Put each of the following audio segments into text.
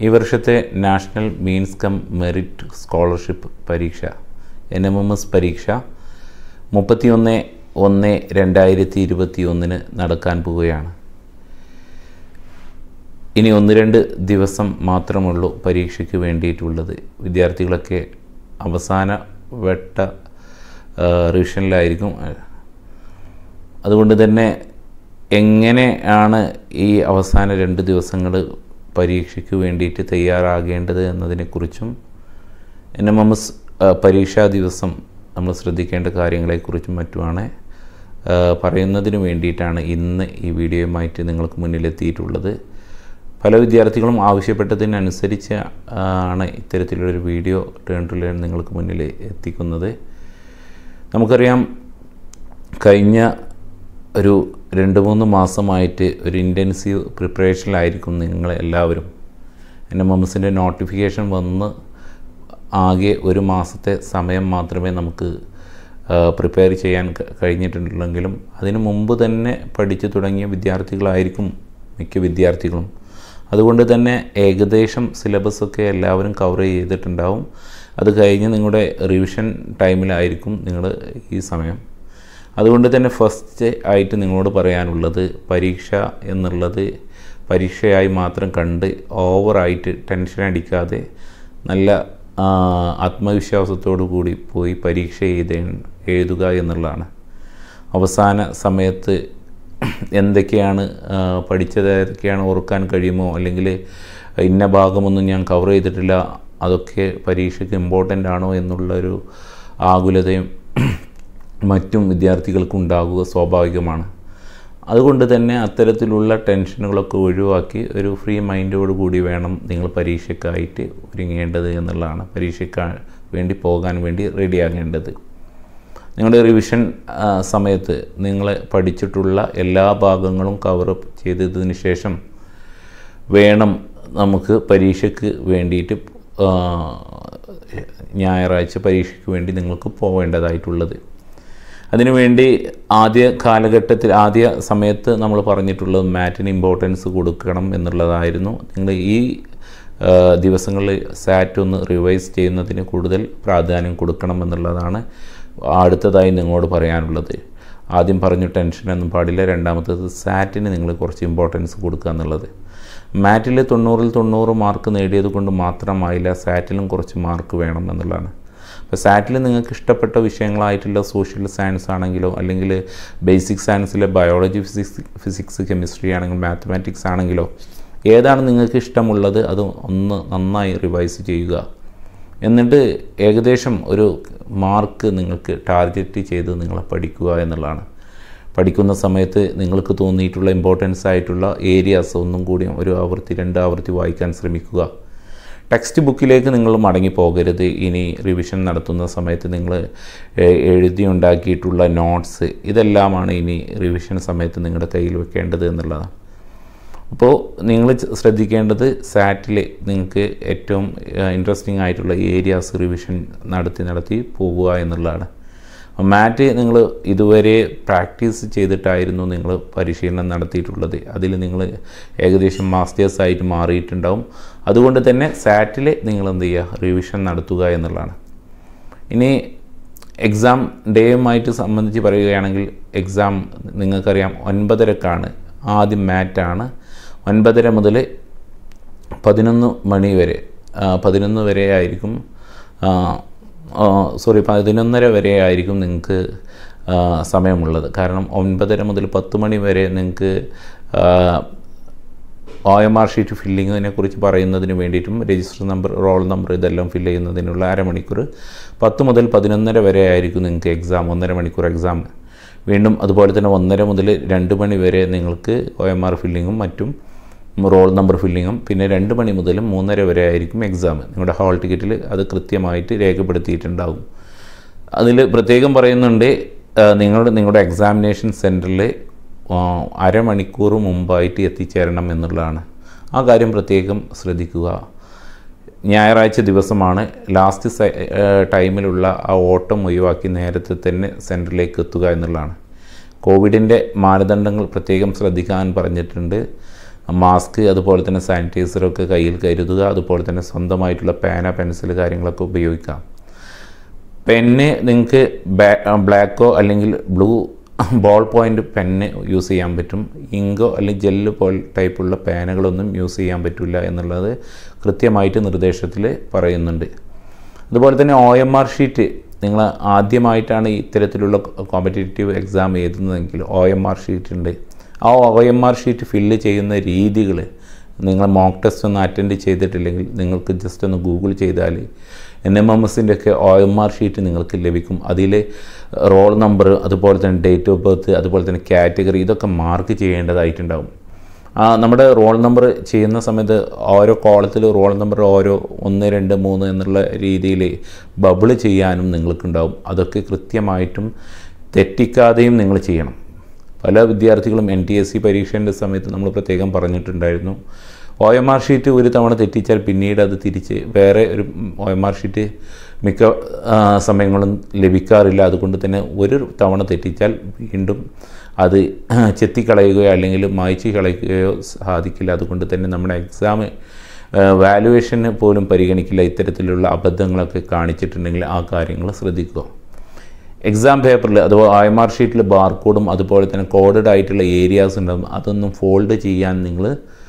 ഈ വർഷത്തെ national means cum merit scholarship പരീക്ഷ എൻ എം എം എസ് പരീക്ഷ മുപ്പത്തിയൊന്ന് ഒന്ന് രണ്ടായിരത്തി ഇരുപത്തി ഒന്നിന് നടക്കാൻ പോവുകയാണ് ഇനി ഒന്ന് രണ്ട് ദിവസം മാത്രമുള്ളൂ പരീക്ഷയ്ക്ക് വേണ്ടിയിട്ടുള്ളത് വിദ്യാർത്ഥികളൊക്കെ അവസാന വെട്ട റിവിഷനിലായിരിക്കും അതുകൊണ്ട് തന്നെ എങ്ങനെയാണ് ഈ അവസാന രണ്ട് ദിവസങ്ങൾ പരീക്ഷയ്ക്ക് വേണ്ടിയിട്ട് തയ്യാറാകേണ്ടത് എന്നതിനെക്കുറിച്ചും എൻ എം എം എസ് പരീക്ഷാ ദിവസം നമ്മൾ ശ്രദ്ധിക്കേണ്ട കാര്യങ്ങളെക്കുറിച്ചും മറ്റുമാണ് പറയുന്നതിന് വേണ്ടിയിട്ടാണ് ഇന്ന് ഈ വീഡിയോയുമായിട്ട് നിങ്ങൾക്ക് മുന്നിലെത്തിയിട്ടുള്ളത് പല വിദ്യാർത്ഥികളും ആവശ്യപ്പെട്ടതിനനുസരിച്ച് ആണ് ഇത്തരത്തിലൊരു വീഡിയോ ടേൺ ടു ലേൺ നിങ്ങൾക്ക് മുന്നിൽ എത്തിക്കുന്നത് നമുക്കറിയാം കഴിഞ്ഞ ഒരു രണ്ട് മൂന്ന് മാസമായിട്ട് ഒരു ഇൻറ്റൻസീവ് പ്രിപ്പറേഷനിലായിരിക്കും നിങ്ങൾ എല്ലാവരും എൻ എം എം എസിൻ്റെ നോട്ടിഫിക്കേഷൻ വന്ന് ആകെ ഒരു മാസത്തെ സമയം മാത്രമേ നമുക്ക് പ്രിപ്പയർ ചെയ്യാൻ കഴിഞ്ഞിട്ടുണ്ടെങ്കിലും അതിനു മുമ്പ് തന്നെ പഠിച്ചു തുടങ്ങിയ വിദ്യാർത്ഥികളായിരിക്കും മിക്ക വിദ്യാർത്ഥികളും അതുകൊണ്ട് തന്നെ ഏകദേശം സിലബസൊക്കെ എല്ലാവരും കവർ ചെയ്തിട്ടുണ്ടാവും അത് കഴിഞ്ഞ് നിങ്ങളുടെ റിവിഷൻ ടൈമിലായിരിക്കും നിങ്ങൾ ഈ സമയം അതുകൊണ്ട് തന്നെ ഫസ്റ്റ് ആയിട്ട് നിങ്ങളോട് പറയാനുള്ളത് പരീക്ഷ എന്നുള്ളത് പരീക്ഷയായി മാത്രം കണ്ട് ഓവറായിട്ട് ടെൻഷൻ അടിക്കാതെ നല്ല ആത്മവിശ്വാസത്തോടു കൂടി പോയി പരീക്ഷ എഴുത എഴുതുക എന്നുള്ളതാണ് അവസാന സമയത്ത് എന്തൊക്കെയാണ് പഠിച്ചത് ഏതൊക്കെയാണ് ഓർക്കാൻ കഴിയുമോ അല്ലെങ്കിൽ ഇന്ന ഭാഗമൊന്നും ഞാൻ കവർ ചെയ്തിട്ടില്ല അതൊക്കെ പരീക്ഷയ്ക്ക് ഇമ്പോർട്ടൻ്റ് ആണോ എന്നുള്ളൊരു ആകുലതയും മറ്റും വിദ്യാർത്ഥികൾക്ക് ഉണ്ടാകുക സ്വാഭാവികമാണ് അതുകൊണ്ട് തന്നെ അത്തരത്തിലുള്ള ടെൻഷനുകളൊക്കെ ഒഴിവാക്കി ഒരു ഫ്രീ മൈൻഡോട് കൂടി വേണം നിങ്ങൾ പരീക്ഷയ്ക്കായിട്ട് ഒരുങ്ങേണ്ടത് എന്നുള്ളതാണ് പരീക്ഷയ്ക്ക് വേണ്ടി പോകാൻ വേണ്ടി റെഡിയാകേണ്ടത് നിങ്ങളുടെ റിവിഷൻ സമയത്ത് നിങ്ങൾ പഠിച്ചിട്ടുള്ള എല്ലാ ഭാഗങ്ങളും കവർ ചെയ്തതിന് ശേഷം വേണം നമുക്ക് പരീക്ഷയ്ക്ക് വേണ്ടിയിട്ട് ഞായറാഴ്ച പരീക്ഷയ്ക്ക് വേണ്ടി നിങ്ങൾക്ക് പോവേണ്ടതായിട്ടുള്ളത് അതിനുവേണ്ടി ആദ്യ കാലഘട്ടത്തിൽ ആദ്യ സമയത്ത് നമ്മൾ പറഞ്ഞിട്ടുള്ളത് മാറ്റിന് ഇമ്പോർട്ടൻസ് കൊടുക്കണം എന്നുള്ളതായിരുന്നു നിങ്ങൾ ഈ ദിവസങ്ങളിൽ സാറ്റ് ഒന്ന് റിവൈസ് ചെയ്യുന്നതിന് കൂടുതൽ പ്രാധാന്യം കൊടുക്കണം എന്നുള്ളതാണ് അടുത്തതായി നിങ്ങളോട് പറയാനുള്ളത് ആദ്യം പറഞ്ഞു ടെൻഷനൊന്നും പാടില്ല രണ്ടാമത്തത് സാറ്റിന് നിങ്ങൾ കുറച്ച് ഇമ്പോർട്ടൻസ് കൊടുക്കുക എന്നുള്ളത് മാറ്റിൽ തൊണ്ണൂറിൽ തൊണ്ണൂറ് മാർക്ക് നേടിയത് കൊണ്ട് മാത്രമായില്ല സാറ്റിലും കുറച്ച് മാർക്ക് വേണം എന്നുള്ളതാണ് അപ്പോൾ സാറ്റിൽ നിങ്ങൾക്ക് ഇഷ്ടപ്പെട്ട വിഷയങ്ങളായിട്ടുള്ള സോഷ്യൽ സയൻസ് ആണെങ്കിലോ അല്ലെങ്കിൽ ബേസിക് സയൻസിലെ ബയോളജി ഫിസിക്സ് ഫിസിക്സ് കെമിസ്ട്രി ആണെങ്കിലും മാത്തമാറ്റിക്സ് ആണെങ്കിലോ ഏതാണ് നിങ്ങൾക്ക് ഇഷ്ടമുള്ളത് അത് ഒന്ന് നന്നായി റിവൈസ് ചെയ്യുക എന്നിട്ട് ഏകദേശം ഒരു മാർക്ക് നിങ്ങൾക്ക് ടാർഗറ്റ് ചെയ്ത് നിങ്ങൾ പഠിക്കുക എന്നുള്ളതാണ് പഠിക്കുന്ന സമയത്ത് നിങ്ങൾക്ക് തോന്നിയിട്ടുള്ള ഇമ്പോർട്ടൻസ് ആയിട്ടുള്ള ഏരിയാസ് ഒന്നും കൂടി ഒരു ആവർത്തി രണ്ട് ആവർത്തി വായിക്കാൻ ശ്രമിക്കുക ടെക്സ്റ്റ് ബുക്കിലേക്ക് നിങ്ങൾ മടങ്ങി പോകരുത് ഇനി റിവിഷൻ നടത്തുന്ന സമയത്ത് നിങ്ങൾ എഴുതി ഉണ്ടാക്കിയിട്ടുള്ള നോട്ട്സ് ഇതെല്ലാമാണ് ഇനി റിവിഷൻ സമയത്ത് നിങ്ങളുടെ കയ്യിൽ വെക്കേണ്ടത് എന്നുള്ളതാണ് അപ്പോൾ നിങ്ങൾ ശ്രദ്ധിക്കേണ്ടത് സാറ്റിൽ നിങ്ങൾക്ക് ഏറ്റവും ഇൻട്രസ്റ്റിംഗ് ആയിട്ടുള്ള ഏരിയാസ് റിവിഷൻ നടത്തി നടത്തി പോകുക എന്നുള്ളതാണ് മാറ്റ് നിങ്ങൾ ഇതുവരെ പ്രാക്ടീസ് ചെയ്തിട്ടായിരുന്നു നിങ്ങൾ പരിശീലനം നടത്തിയിട്ടുള്ളത് അതിൽ നിങ്ങൾ ഏകദേശം മാസ്റ്റേഴ്സ് ആയിട്ട് മാറിയിട്ടുണ്ടാവും അതുകൊണ്ട് തന്നെ സാറ്റിൽ നിങ്ങൾ എന്ത് ചെയ്യുക റിവിഷൻ നടത്തുക എന്നുള്ളതാണ് ഇനി എക്സാം ഡേയുമായിട്ട് സംബന്ധിച്ച് പറയുകയാണെങ്കിൽ എക്സാം നിങ്ങൾക്കറിയാം ഒൻപതരക്കാണ് ആദ്യം മാറ്റാണ് ഒൻപതര മുതൽ പതിനൊന്ന് മണി വരെ പതിനൊന്ന് വരെ ആയിരിക്കും സോറി പതിനൊന്നര വരെ ആയിരിക്കും നിങ്ങൾക്ക് സമയമുള്ളത് കാരണം ഒൻപതര മുതൽ പത്ത് മണി വരെ നിങ്ങൾക്ക് ഒ എം ആർ ഷീറ്റ് ഫില്ലിങ്ങിനെ കുറിച്ച് പറയുന്നതിന് വേണ്ടിയിട്ടും രജിസ്റ്റർ നമ്പർ റോൾ നമ്പർ ഇതെല്ലാം ഫില്ല് ചെയ്യുന്നതിനുള്ള അരമണിക്കൂർ പത്ത് മുതൽ പതിനൊന്നര വരെ ആയിരിക്കും നിങ്ങൾക്ക് എക്സാം ഒന്നര മണിക്കൂർ എക്സാം വീണ്ടും അതുപോലെ തന്നെ ഒന്നര മുതൽ രണ്ട് മണി വരെ നിങ്ങൾക്ക് ഒ എം ആർ ഫില്ലിങ്ങും മറ്റും റോൾ നമ്പർ ഫില്ലിങ്ങും പിന്നെ രണ്ട് മണി മുതൽ മൂന്നര വരെ ആയിരിക്കും എക്സാം നിങ്ങളുടെ ഹാൾ ടിക്കറ്റിൽ അത് കൃത്യമായിട്ട് രേഖപ്പെടുത്തിയിട്ടുണ്ടാകും അതിൽ പ്രത്യേകം പറയുന്നുണ്ട് നിങ്ങളുടെ നിങ്ങളുടെ എക്സാമിനേഷൻ സെൻറ്ററിൽ അരമണിക്കൂർ മുമ്പായിട്ട് എത്തിച്ചേരണം എന്നുള്ളതാണ് ആ കാര്യം പ്രത്യേകം ശ്രദ്ധിക്കുക ഞായറാഴ്ച ദിവസമാണ് ലാസ്റ്റ് ടൈമിലുള്ള ആ ഓട്ടം ഒഴിവാക്കി നേരത്തെ തന്നെ സെൻറ്ററിലേക്ക് എത്തുക എന്നുള്ളതാണ് കോവിഡിൻ്റെ മാനദണ്ഡങ്ങൾ പ്രത്യേകം ശ്രദ്ധിക്കാൻ പറഞ്ഞിട്ടുണ്ട് മാസ്ക് അതുപോലെ തന്നെ സാനിറ്റൈസറൊക്കെ കയ്യിൽ കരുതുക അതുപോലെ തന്നെ സ്വന്തമായിട്ടുള്ള പേന പെൻസിൽ കാര്യങ്ങളൊക്കെ ഉപയോഗിക്കാം പെന്ന് നിങ്ങൾക്ക് ബ്ലാക്കോ അല്ലെങ്കിൽ blue ball point pen use ചെയ്യാൻ പറ്റും ഇങ്കോ അല്ലെങ്കിൽ ജെല്ല് പോൽ ടൈപ്പുള്ള പേനകളൊന്നും യൂസ് ചെയ്യാൻ പറ്റില്ല എന്നുള്ളത് കൃത്യമായിട്ട് നിർദ്ദേശത്തിൽ പറയുന്നുണ്ട് അതുപോലെ തന്നെ ഒ എം ആർ ഷീറ്റ് നിങ്ങൾ ആദ്യമായിട്ടാണ് ഇത്തരത്തിലുള്ള കോമ്പറ്റേറ്റീവ് എക്സാം എഴുതുന്നതെങ്കിൽ ഒ എം ആർ ഷീറ്റ് ഉണ്ട് ആ O M R sheet fill ചെയ്യുന്ന രീതികൾ നിങ്ങൾ മോക്ക് ടെസ്റ്റ് ഒന്നും അറ്റൻഡ് ചെയ്തിട്ടില്ലെങ്കിൽ നിങ്ങൾക്ക് ജസ്റ്റ് ഒന്ന് ഗൂഗിൾ ചെയ്താൽ എൻ എം എം എസിൻ്റെ ഒക്കെ ഒ എം ആർ ഷീറ്റ് നിങ്ങൾക്ക് ലഭിക്കും അതിൽ റോൾ നമ്പർ അതുപോലെ തന്നെ ഡേറ്റ് ഓഫ് ബർത്ത് അതുപോലെ തന്നെ കാറ്റഗറി ഇതൊക്കെ മാർക്ക് ചെയ്യേണ്ടതായിട്ടുണ്ടാവും ആ നമ്മുടെ റോൾ നമ്പർ ചെയ്യുന്ന സമയത്ത് ഓരോ കോളത്തിൽ റോൾ നമ്പർ ഓരോ ഒന്ന് രണ്ട് മൂന്ന് എന്നുള്ള രീതിയിൽ ബബിൾ ചെയ്യാനും നിങ്ങൾക്കുണ്ടാവും അതൊക്കെ കൃത്യമായിട്ടും തെറ്റിക്കാതെയും നിങ്ങൾ ചെയ്യണം പല വിദ്യാർത്ഥികളും എൻ ടി എസ് സി പരീക്ഷേൻ്റെ സമയത്ത് നമ്മൾ പ്രത്യേകം പറഞ്ഞിട്ടുണ്ടായിരുന്നു ഒ എം ആർ ഷീറ്റ് ഒരു തവണ തെറ്റിച്ചാൽ പിന്നീട് അത് തിരിച്ച് വേറെ ഒരു ഒ എം ആർ ഷീറ്റ് മിക്ക ആ, സമയങ്ങളും ലഭിക്കാറില്ല അതുകൊണ്ട് തന്നെ ഒരു തവണ തെറ്റിച്ചാൽ വീണ്ടും അത് ചെത്തിക്കളയുകയോ അല്ലെങ്കിൽ മായ്ച്ച് കളയുകയോ സാധിക്കില്ല അതുകൊണ്ട് തന്നെ നമ്മുടെ എക്സാം വാലുവേഷന് പോലും പരിഗണിക്കില്ല ഇത്തരത്തിലുള്ള അബദ്ധങ്ങളൊക്കെ കാണിച്ചിട്ടുണ്ടെങ്കിൽ ആ കാര്യങ്ങൾ ശ്രദ്ധിക്കുക എക്സാം പേപ്പറിൽ അഥവാ ഐ എം ആർ ഷീറ്റിൽ ബാർകോഡും അതുപോലെ തന്നെ കോഡഡ് ആയിട്ടുള്ള ഏരിയാസ് ഉണ്ടാകും അതൊന്നും ഫോൾഡ് ചെയ്യാൻ നിങ്ങൾ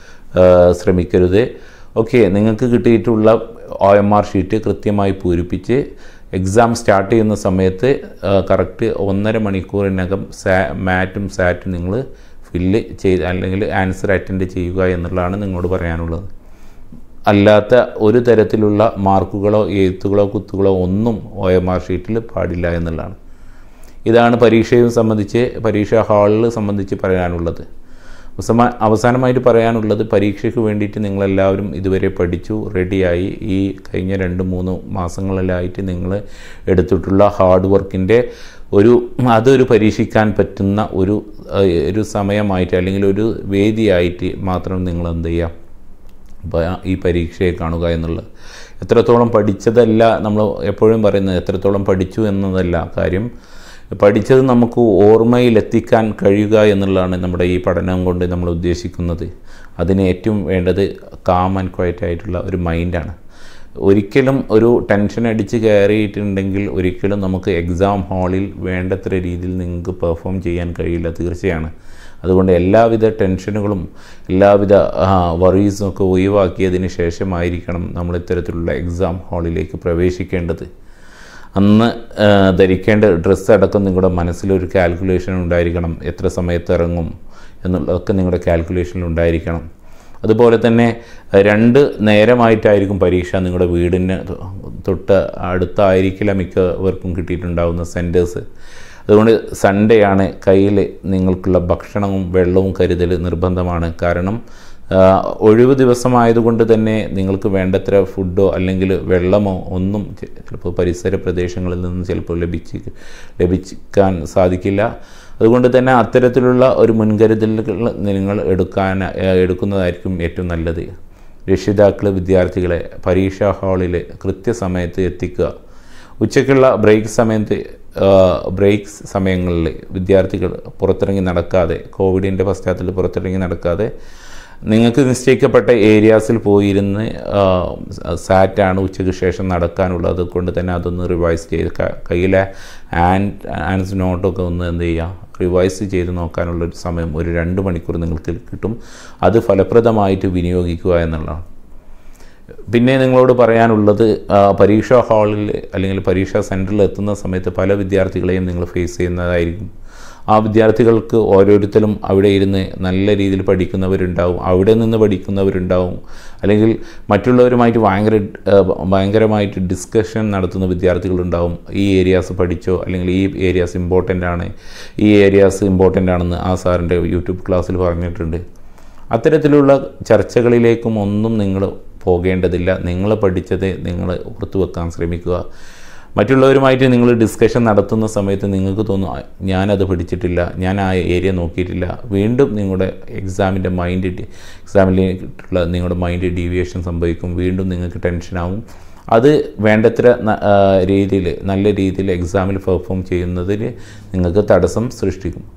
ശ്രമിക്കരുത് ഓക്കെ നിങ്ങൾക്ക് കിട്ടിയിട്ടുള്ള ഒ എം ആർ ഷീറ്റ് കൃത്യമായി പൂരിപ്പിച്ച് എക്സാം സ്റ്റാർട്ട് ചെയ്യുന്ന സമയത്ത് കറക്റ്റ് ഒന്നര മണിക്കൂറിനകം സാ മാറ്റും സാറ്റും നിങ്ങൾ ഫില്ല് ചെയ്ത് അല്ലെങ്കിൽ ആൻസർ അറ്റൻഡ് ചെയ്യുക എന്നുള്ളതാണ് നിങ്ങളോട് പറയാനുള്ളത് അല്ലാത്ത ഒരു തരത്തിലുള്ള മാർക്കുകളോ എഴുത്തുകളോ കുത്തുകളോ ഒന്നും ഒ എം ആർ ഷീറ്റിൽ പാടില്ല എന്നുള്ളതാണ് ഇതാണ് പരീക്ഷയും സംബന്ധിച്ച് പരീക്ഷാ ഹാളിൽ സംബന്ധിച്ച് പറയാനുള്ളത് അവസാന അവസാനമായിട്ട് പറയാനുള്ളത് പരീക്ഷയ്ക്ക് വേണ്ടിയിട്ട് നിങ്ങളെല്ലാവരും ഇതുവരെ പഠിച്ചു റെഡിയായി ഈ കഴിഞ്ഞ രണ്ട് മൂന്ന് മാസങ്ങളിലായിട്ട് നിങ്ങൾ എടുത്തിട്ടുള്ള ഹാർഡ് വർക്കിൻ്റെ ഒരു അതൊരു പരീക്ഷിക്കാൻ പറ്റുന്ന ഒരു ഏഹ്, ഒരു സമയമായിട്ട് അല്ലെങ്കിൽ ഒരു വേദിയായിട്ട് മാത്രം നിങ്ങൾ എന്ത് ചെയ്യുക അപ്പോൾ ഈ പരീക്ഷയെ കാണുക എന്നുള്ളത് എത്രത്തോളം പഠിച്ചതല്ല നമ്മൾ എപ്പോഴും പറയുന്നത് എത്രത്തോളം പഠിച്ചു എന്നതല്ല കാര്യം പഠിച്ചത് നമുക്ക് ഓർമ്മയിലെത്തിക്കാൻ കഴിയുക എന്നുള്ളതാണ് നമ്മുടെ ഈ പഠനം കൊണ്ട് നമ്മൾ ഉദ്ദേശിക്കുന്നത് അതിന് ഏറ്റവും വേണ്ടത് കാം ആൻഡ് ക്വയറ്റ് ആയിട്ടുള്ള ഒരു മൈൻഡാണ് ഒരിക്കലും ഒരു ടെൻഷൻ അടിച്ച് കയറിയിട്ടുണ്ടെങ്കിൽ ഒരിക്കലും നമുക്ക് എക്സാം ഹാളിൽ വേണ്ടത്ര രീതിയിൽ നിങ്ങൾക്ക് പെർഫോം ചെയ്യാൻ കഴിയില്ല തീർച്ചയാണ് അതുകൊണ്ട് എല്ലാവിധ ടെൻഷനുകളും എല്ലാവിധ വറീസും ഒക്കെ ഒഴിവാക്കിയതിന് ശേഷമായിരിക്കണം നമ്മൾ ഇത്തരത്തിലുള്ള എക്സാം ഹാളിലേക്ക് പ്രവേശിക്കേണ്ടത് അന്ന് ആ, ധരിക്കേണ്ട ഡ്രസ്സ് അടക്കം നിങ്ങളുടെ മനസ്സിലൊരു കാൽക്കുലേഷൻ ഉണ്ടായിരിക്കണം എത്ര സമയത്ത് ഇറങ്ങും എന്നുള്ളതൊക്കെ നിങ്ങളുടെ കാൽക്കുലേഷനിൽ ഉണ്ടായിരിക്കണം അതുപോലെ തന്നെ രണ്ട് നേരമായിട്ടായിരിക്കും പരീക്ഷ നിങ്ങളുടെ വീടിന് തൊട്ട് അടുത്തായിരിക്കില്ല മിക്കവർക്കും കിട്ടിയിട്ടുണ്ടാകുന്ന സെൻറ്റേഴ്സ് അതുകൊണ്ട് സൺഡേ ആണ് കയ്യിൽ നിങ്ങൾക്കുള്ള ഭക്ഷണവും വെള്ളവും കരുതൽ നിർബന്ധമാണ് കാരണം ആ, ഒഴിവ് ദിവസമായതുകൊണ്ട് തന്നെ നിങ്ങൾക്ക് വേണ്ടത്ര ഫുഡോ അല്ലെങ്കിൽ വെള്ളമോ ഒന്നും ചെ- ചിലപ്പോൾ പരിസര പ്രദേശങ്ങളിൽ നിന്ന് ചിലപ്പോൾ ലഭിച്ച് ലഭിക്കാൻ സാധിക്കില്ല അതുകൊണ്ട് തന്നെ അത്തരത്തിലുള്ള ഒരു മുൻകരുതലുകൾ നിങ്ങൾ എടുക്കാൻ ആ, എടുക്കുന്നതായിരിക്കും ഏറ്റവും നല്ലത് രക്ഷിതാക്കൾ വിദ്യാർത്ഥികളെ പരീക്ഷാ ഹാളിൽ കൃത്യസമയത്ത് എത്തിക്കുക ഉച്ചയ്ക്കുള്ള ബ്രേക്ക് സമയത്ത് ബ്രേക്ക് സമയങ്ങളിൽ വിദ്യാർത്ഥികൾ പുറത്തിറങ്ങി നടക്കാതെ കോവിഡിൻ്റെ പശ്ചാത്തലത്തിൽ പുറത്തിറങ്ങി നടക്കാതെ നിങ്ങൾക്ക് നിശ്ചയിക്കപ്പെട്ട ഏരിയാസിൽ പോയിരുന്ന് സാറ്റാണ് ഉച്ചയ്ക്ക് ശേഷം നടക്കാനുള്ളത് അതുകൊണ്ട് തന്നെ അതൊന്ന് റിവൈസ് ചെയ്ത് ക- കയ്യിലെ ആൻഡ് ആൻസ് നോട്ടൊക്കെ ഒന്ന് എന്ത് ചെയ്യുക റിവൈസ് ചെയ്ത് നോക്കാനുള്ള ഒരു സമയം ഒരു രണ്ട് മണിക്കൂർ നിങ്ങൾക്ക് കിട്ടും അത് ഫലപ്രദമായിട്ട് വിനിയോഗിക്കുക എന്നുള്ളതാണ് പിന്നെ നിങ്ങളോട് പറയാനുള്ളത് ആ, പരീക്ഷാ ഹാളിൽ അല്ലെങ്കിൽ പരീക്ഷാ സെൻറ്ററിൽ എത്തുന്ന സമയത്ത് പല വിദ്യാർത്ഥികളെയും നിങ്ങൾ ഫേസ് ചെയ്യുന്നതായിരിക്കും ആ വിദ്യാർത്ഥികൾക്ക് ഓരോരുത്തരും അവിടെ ഇരുന്ന് നല്ല രീതിയിൽ പഠിക്കുന്നവരുണ്ടാവും അവിടെ നിന്ന് പഠിക്കുന്നവരുണ്ടാവും അല്ലെങ്കിൽ മറ്റുള്ളവരുമായിട്ട് ഭയങ്കര ആ, ഭയങ്കരമായിട്ട് ഡിസ്കഷൻ നടത്തുന്ന വിദ്യാർത്ഥികളുണ്ടാവും ഈ ഏരിയാസ് പഠിച്ചോ അല്ലെങ്കിൽ ഈ ഏരിയാസ് ഇമ്പോർട്ടൻ്റ് ആണ് ഈ ഏരിയാസ് ഇമ്പോർട്ടൻ്റ് ആണെന്ന് ആ സാറിൻ്റെ യൂട്യൂബ് ക്ലാസ്സിൽ പറഞ്ഞിട്ടുണ്ട് അത്തരത്തിലുള്ള ചർച്ചകളിലേക്കും ഒന്നും നിങ്ങൾ പോകേണ്ടതില്ല നിങ്ങൾ പഠിച്ചത് നിങ്ങൾ ഓർത്തു വെക്കാൻ ശ്രമിക്കുക മറ്റുള്ളവരുമായിട്ട് നിങ്ങൾ ഡിസ്കഷൻ നടത്തുന്ന സമയത്ത് നിങ്ങൾക്ക് തോന്നും "ആ, ഞാനത് പഠിച്ചിട്ടില്ല ഞാൻ ആ ഏരിയ നോക്കിയിട്ടില്ല വീണ്ടും നിങ്ങളുടെ എക്സാമിൻ്റെ മൈൻഡ് എക്സാമിലേക്കുള്ള നിങ്ങളുടെ മൈൻഡ് ഡീവിയേഷൻ സംഭവിക്കും വീണ്ടും നിങ്ങൾക്ക് ടെൻഷനാവും അത് വേണ്ടത്ര രീതിയിൽ നല്ല രീതിയിൽ എക്സാമിൽ പെർഫോം ചെയ്യുന്നതിന് നിങ്ങൾക്ക് തടസ്സം സൃഷ്ടിക്കും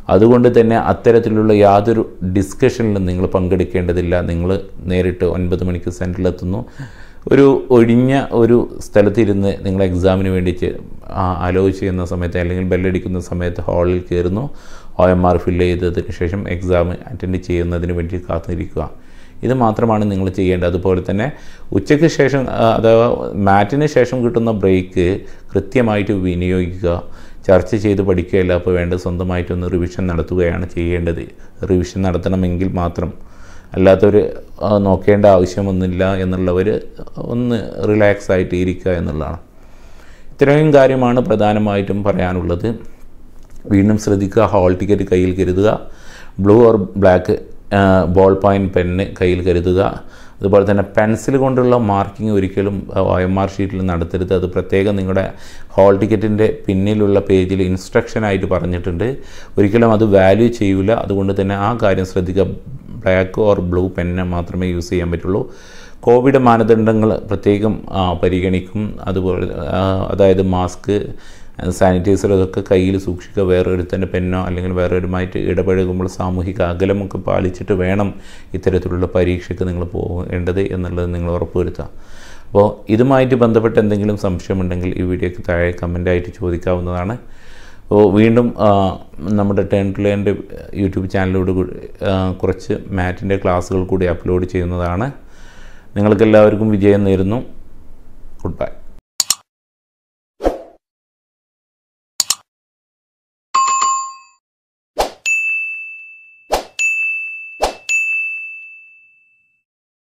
അതുകൊണ്ട് തന്നെ അത്തരത്തിലുള്ള യാതൊരു ഡിസ്കഷനിലും നിങ്ങൾ പങ്കെടുക്കേണ്ടതില്ല നിങ്ങൾ നേരിട്ട് ഒൻപത് മണിക്ക് സെൻറ്ററിലെത്തുന്നു ഒരു ഒഴിഞ്ഞ ഒരു സ്ഥലത്തിരുന്ന് നിങ്ങൾ എക്സാമിന് വേണ്ടി അലോ ചെയ്യുന്ന സമയത്ത് അല്ലെങ്കിൽ ബെല്ലടിക്കുന്ന സമയത്ത് ഹാളിൽ കയറുന്നു ഒ എം ആർ ഫില്ല് ചെയ്തതിന് ശേഷം എക്സാം അറ്റൻഡ് ചെയ്യുന്നതിന് വേണ്ടി കാത്തിരിക്കുക ഇത് മാത്രമാണ് നിങ്ങൾ ചെയ്യേണ്ടത് അതുപോലെ തന്നെ ഉച്ചയ്ക്ക് ശേഷം ആ, അഥവാ മാറ്റിന് ശേഷം കിട്ടുന്ന ബ്രേക്ക് കൃത്യമായിട്ട് വിനിയോഗിക്കുക ചർച്ച ചെയ്ത് പഠിക്കുകയല്ല അപ്പോൾ വേണ്ടത് സ്വന്തമായിട്ടൊന്ന് റിവിഷൻ നടത്തുകയാണ് ചെയ്യേണ്ടത് റിവിഷൻ നടത്തണമെങ്കിൽ മാത്രം അല്ലാത്തവർ നോക്കേണ്ട ആവശ്യമൊന്നുമില്ല എന്നുള്ളവർ ഒന്ന് റിലാക്സ് ആയിട്ട് ഇരിക്കുക എന്നുള്ളതാണ് ഇത്രയും കാര്യമാണ് പ്രധാനമായിട്ടും പറയാനുള്ളത് വീണ്ടും ശ്രദ്ധിക്കുക ഹാൾ ടിക്കറ്റ് കയ്യിൽ കരുതുക blue or black ball point pen കയ്യിൽ കരുതുക അതുപോലെ തന്നെ പെൻസിൽ കൊണ്ടുള്ള മാർക്കിംഗ് ഒരിക്കലും ഒ എം ആർ ഷീറ്റിൽ നടത്തരുത് അത് പ്രത്യേകം നിങ്ങളുടെ ഹാൾ ടിക്കറ്റിൻ്റെ പിന്നിലുള്ള പേജിൽ ഇൻസ്ട്രക്ഷനായിട്ട് പറഞ്ഞിട്ടുണ്ട് ഒരിക്കലും അത് വാല്യൂ ചെയ്യൂല അതുകൊണ്ട് തന്നെ ആ കാര്യം ശ്രദ്ധിക്കുക ബ്ലാക്ക് ഓർ ബ്ലൂ പെന്ന് മാത്രമേ യൂസ് ചെയ്യാൻ പറ്റുള്ളൂ കോവിഡ് മാനദണ്ഡങ്ങൾ പ്രത്യേകം ആ, പരിഗണിക്കും അതുപോലെ ആ, അതായത് മാസ്ക് സാനിറ്റൈസർ ഇതൊക്കെ കയ്യിൽ സൂക്ഷിക്കുക വേറൊരുത്തൻ്റെ പെന്നോ അല്ലെങ്കിൽ വേറൊരുമായിട്ട് ഇടപഴകുമ്പോൾ സാമൂഹിക അകലമൊക്കെ പാലിച്ചിട്ട് വേണം ഇത്തരത്തിലുള്ള പരീക്ഷയ്ക്ക് നിങ്ങൾ പോകേണ്ടത് എന്നുള്ളത് നിങ്ങൾ ഉറപ്പുവരുത്തുക അപ്പോൾ ഇതുമായിട്ട് ബന്ധപ്പെട്ട് എന്തെങ്കിലും സംശയമുണ്ടെങ്കിൽ ഈ വീഡിയോയ്ക്ക് താഴെ കമൻ്റായിട്ട് ചോദിക്കാവുന്നതാണ് അപ്പോൾ വീണ്ടും ആ, നമ്മുടെ ടേൺ ടു ലേൻ്റെ യൂട്യൂബ് ചാനലിലൂടെ കൂടി, ആ, കുറച്ച് മാറ്റിൻ്റെ ക്ലാസ്സുകൾ കൂടി അപ്ലോഡ് ചെയ്യുന്നതാണ് നിങ്ങൾക്കെല്ലാവർക്കും വിജയം നേരുന്നു ഗുഡ് ബൈ